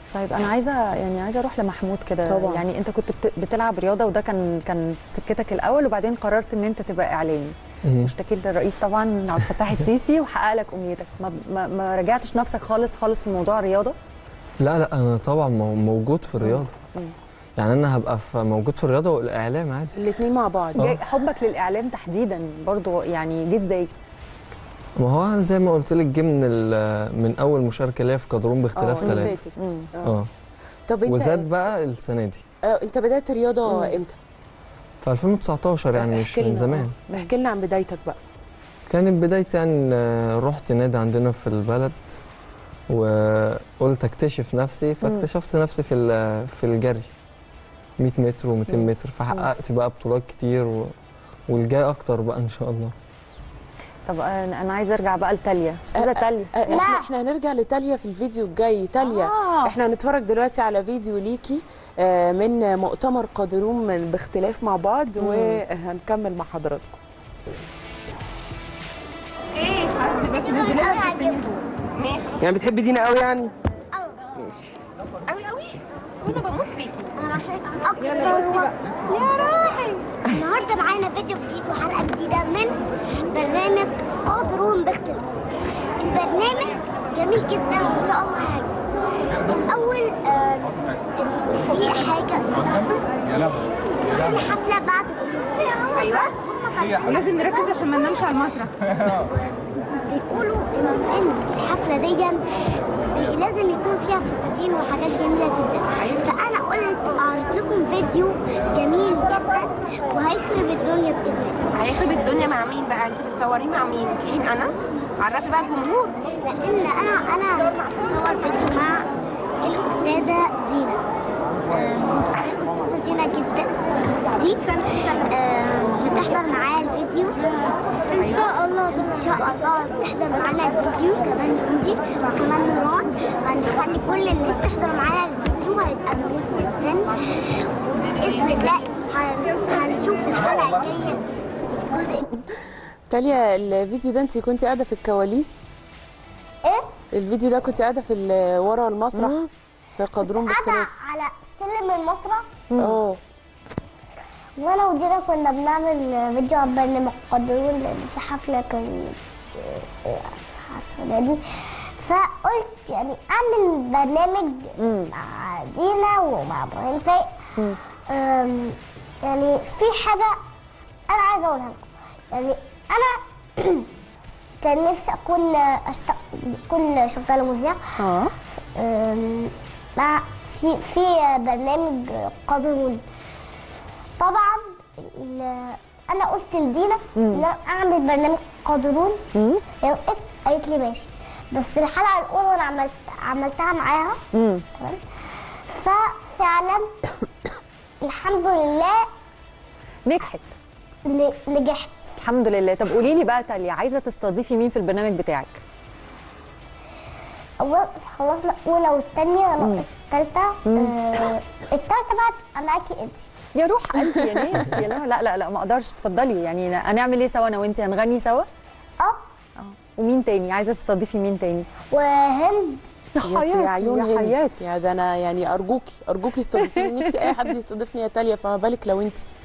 طيب انا عايزه يعني عايزه اروح لمحمود كده طبعاً. يعني انت كنت بت- بتلعب رياضه وده كان كان سكتك الاول وبعدين قررت ان انت تبقى اعلامي مم. واشتكيت للرئيس طبعا عبد الفتاح السيسي وحقق لك امنيتك ما, ما, ما رجعتش نفسك خالص خالص في موضوع الرياضه لا لا انا طبعا مو- موجود في الرياضه مم. يعني انا هبقى في موجود في الرياضه والاعلام عادي الاثنين مع بعض جاي حبك للاعلام تحديدا برضو يعني جه ازاي ما هو أنا زي ما قلت لك جه من ال- من اول مشاركه ليا في قدرون باختلاف اللي ثلاثه فاتت مم. اه اه طب انت وزاد بقى السنه دي آه انت بدات رياضه مم. امتى؟ في 2019 يعني مش احكي من لنا، زمان آه. احكي لنا عن بدايتك بقى كانت بدايتي يعني آه، رحت نادي عندنا في البلد وقلت اكتشف نفسي فاكتشفت نفسي في ال- في الجري 100 متر و200 مم. متر فحققت بقى بطولات كتير و... والجاي اكتر بقى ان شاء الله طب انا انا عايزه ارجع بقى لتاليا استاذه تاليا آه احنا احنا هنرجع لتاليا في الفيديو الجاي تاليا آه. احنا هنتفرج دلوقتي على فيديو ليكي آه، من مؤتمر قادرون من باختلاف مع بعض وهنكمل مع حضراتكم ماشي يعني بتحبي دينا قوي يعني اه ماشي قوي قوي وانا بموت فيكي انا عشان اكتر يا روحي النهارده معانا فيديو جديد وحلقه جديده من برنامج قادرون باختلاف البرنامج جميل جدا وان شاء الله هيعجبك الاول آه، في حاجه اسمها في حفله بعد بكره ايوه لازم نركز عشان ما ننامش على المسرح بيقولوا ان إن الحفله دي بي- لازم يكون فيها فساتين وحاجات جميله جدا فانا قلت اعرض لكم فيديو جميل جدا وهيخرب الدنيا باذن الله هيخرب الدنيا مع مين بقى انت بتصوريه مع مين مين انا عرفي بقى الجمهور لان انا انا بصور فيديو مع الاستاذه دينا آم، الاستاذه دينا جدا دي آم، هتحضر معايا الفيديو ان شاء الله ان شاء الله تحضر معانا الفيديو كمان جودي وكمان نوران هنخلي كل الناس تحضر معانا الفيديو هيبقى جميل جدا باذن الله هن- هنشوف الحلقه الجايه جزء تاليا الفيديو ده انت كنت قاعده في الكواليس ايه الفيديو ده كنت قاعده في ال- ورا المسرح في قادرون قاعده باختلاف على سلم المسرح اه وانا ودينا كنا بنعمل فيديو عن برنامج قدرون لان في حفله كان السنه دي فقلت يعني اعمل برنامج مع دينا ومع ابراهيم فايق أم، يعني في حاجه انا عايزه اقولها لكم يعني انا كان نفسي اكون أشت... اكون شغاله مذيع اه أم، مع في في برنامج قادرون طبعا ال- انا قلت لدينا ان انا اعمل برنامج قادرون مم. هي وقفت قالت لي ماشي بس الحلقه الاولى انا عملت عملتها معاها امم تمام ففعلا الحمد لله نجحت ن- نجحت الحمد لله طب قولي لي بقى تاليا عايزه تستضيفي مين في البرنامج بتاعك اول خلصنا الاولى والثانيه انا ناقص الثالثه آه الثالثه بقى معاكي انت يا روح قلبي يا ناس يا لا لا لا, لا ما اقدرش اتفضلي يعني هنعمل ايه سوا انا وانت هنغني سوا اه ومين تاني عايزه تستضيفي مين تاني وهند يا يا سي حياتي عيون يا هند. حياتي يا ده انا يعني ارجوكي ارجوكي استضيفيني نفسي اي حد يستضيفني يا تاليا فما بالك لو انت